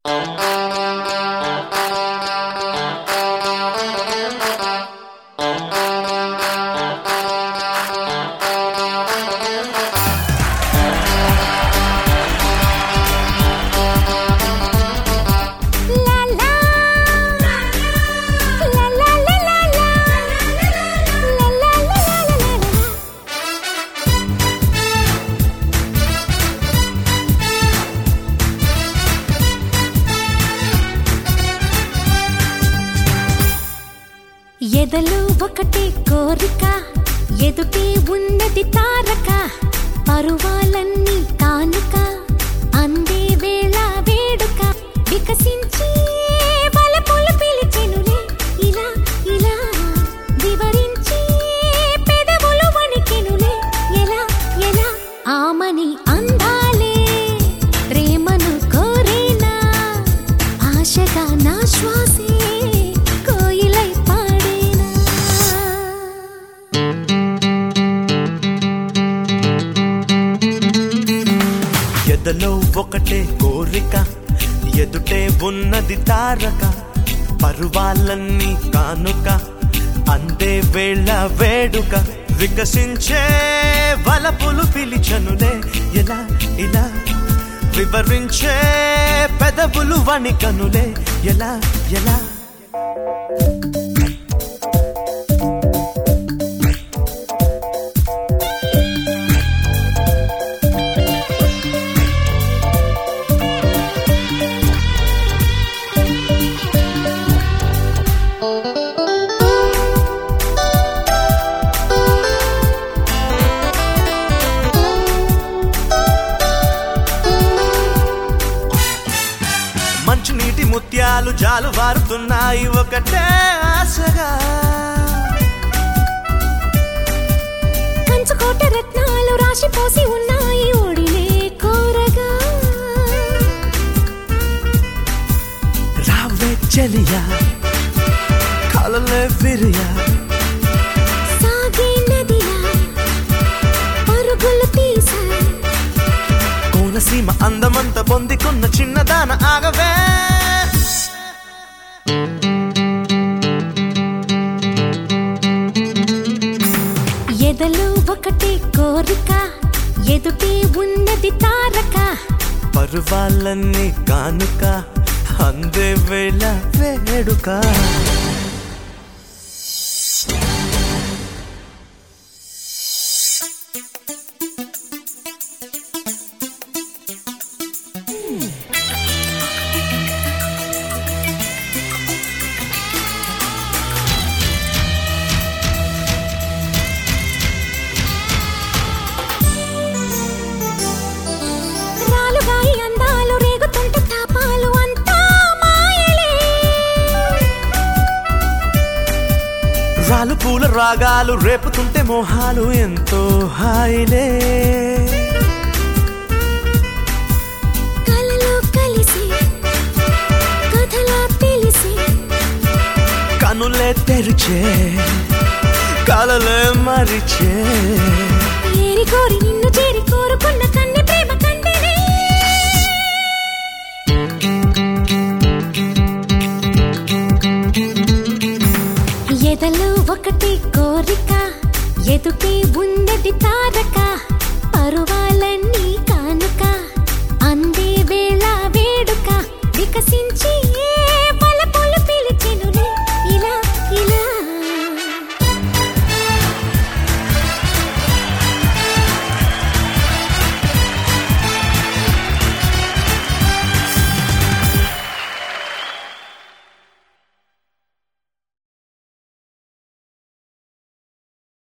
ఎదలో ఒకటే కోరిక ఎదుటే ఉన్నది తారక పరువాలన్నీ కానుక అందే వేళ వేడుక వికసించే వలపులు పిలిచెనులే ఇలా ఇలా వివరించే పెదవులు వణికెనులే ఎలా ఎలా ఆమని అందాలే ప్రేమను కోరేనా ఆశగా నా శ్వాసే కోయిలై పాడేనా ఎదలో ఒకటే కోరిక ఎదుటే ఉన్నది తారక పరువాలన్నీ కానుక అందే వేళ వేడుక వికసించే వలపులు పిలిచనులే ఎలా ఇలా వివరించే పెదవులు వణికనులే ఎలా ఎలా మంచునీటి ముత్యాలు జాలు వారుతున్నాయి ఒకటే ఆశగా కంచుకోట రత్నాలు రాశిపోసి ఉన్నాయి ఒడిలే కోరగా రావే చెలియా కలలే విరియా సాగే నదిలా పరుగులు తీసా కోనసీమ అందమంత పొందికున్న చిన్నదాన ఆగవే ఎదలో ఒకటే కోరిక ఎదుటే ఉన్నది తారక పరువాలన్నీ కానుక అందే వేళ వేడుక రాలుగాయి అందాలు రేగుతుంటే తాపాలు అంతా మాయలే రాలు పూల రాగాలు రేపుతుంటే మోహాలు ఎంతో హాయిలే కలలో కలిసి కథలా తెలిసి కనులే తెరిచే కలలే మరిచే ఏరి కోరి నిన్ను చేరి కోరుకున్న కన్నె ప్రేమ కంటేనే ఎదలో ఒకటి కోరిక ఎదుటే